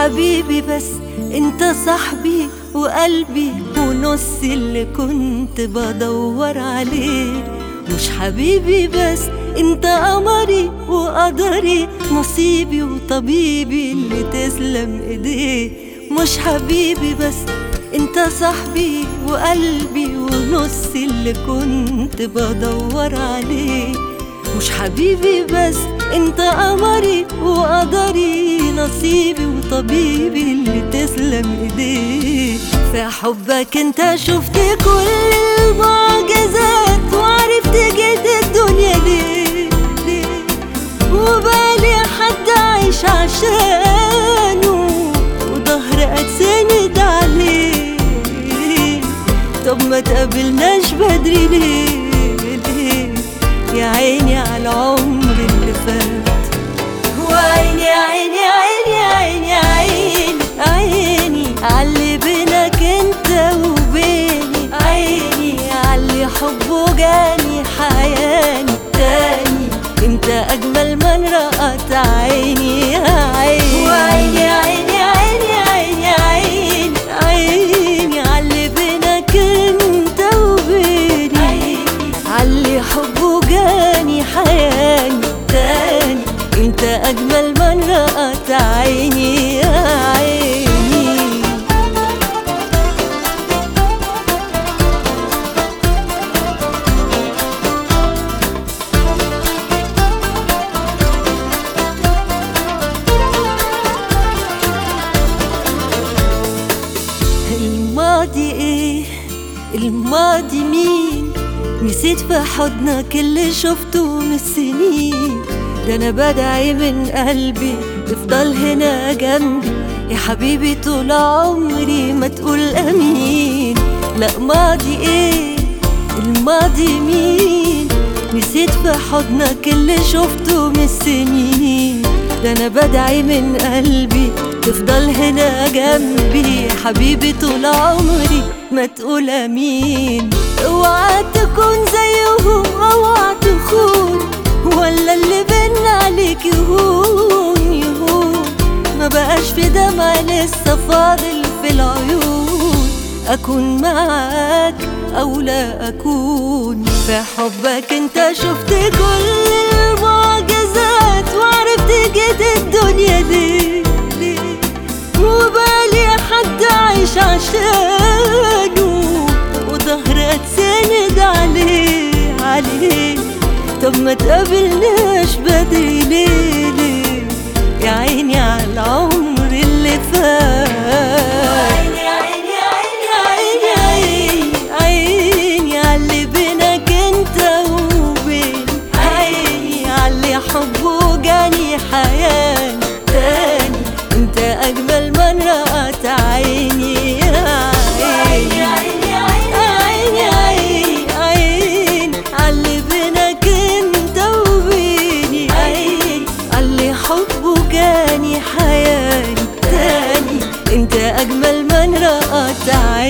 حبيبي بس انت صاحبي وقلبي ونص اللي كنت بدور عليه مش حبيبي بس انت قمري وقدري نصيبي وطبيبي اللي تسلم ايديه مش حبيبي بس انت صاحبي وقلبي ونص اللي كنت بدور عليه مش حبيبي بس انت قمري وقدري نصيبي وطبيبي اللي تسلم ايديه في حبك انت شفت كل المعجزات وعرفت جد الدنيا ليه ليه وبالي حد عايش عشانه وظهر اتسند عليه طب ما تقابلناش بدري ليه ليه يا عيني على العمر اللي فات وعيني يا عيني يا عيني يا عيني يا عيني عيني عاللي بينك انت وبيني عيني عاللي حبه جاني حياني تاني انت اجمل من رأت عيني يا عيني وعيني يا عيني يا عيني يا عيني يا عيني عيني عاللي بينك انت وبيني عيني عاللي حبه جاني حياني تاني انت اجمل من رأت عيني يا عيني الماضي ايه الماضي مين نسيت في حضنك اللي شفته من السنين ده انا بدعي من قلبي تفضل هنا جنبي يا حبيبي طول عمري ما تقول امين لا ماضي ايه الماضي مين نسيت في حضنك اللي شفته من السنين ده انا بدعي من قلبي تفضل هنا جنبي يا حبيبي طول عمري ما تقول امين اوعى تكون زيهم اوعى تخون ولا اللي بينا عليك يهون يهون ما بقاش في دمع لسه فاضل في العيون اكون معاك او لا اكون في حبك انت شفت كل المعجزات وعرفت جد الدنيا ليه ليه وبالي حد عايش عشانه وظهر اتسند عليه عليه طب ما تقابلناش بدري ليه ليه يا عيني على العمر اللي فات عيني عيني عيني عيني عيني عاللي بينك انت وبين عيني عاللي حبه جاني حياني تاني انت اجمل من رأت عيني يا عيني عيني عيني عيني عيني عاللي بينك انت وبيني عيني عاللي حبه جاني حياني تاني انت اجمل من رأت عيني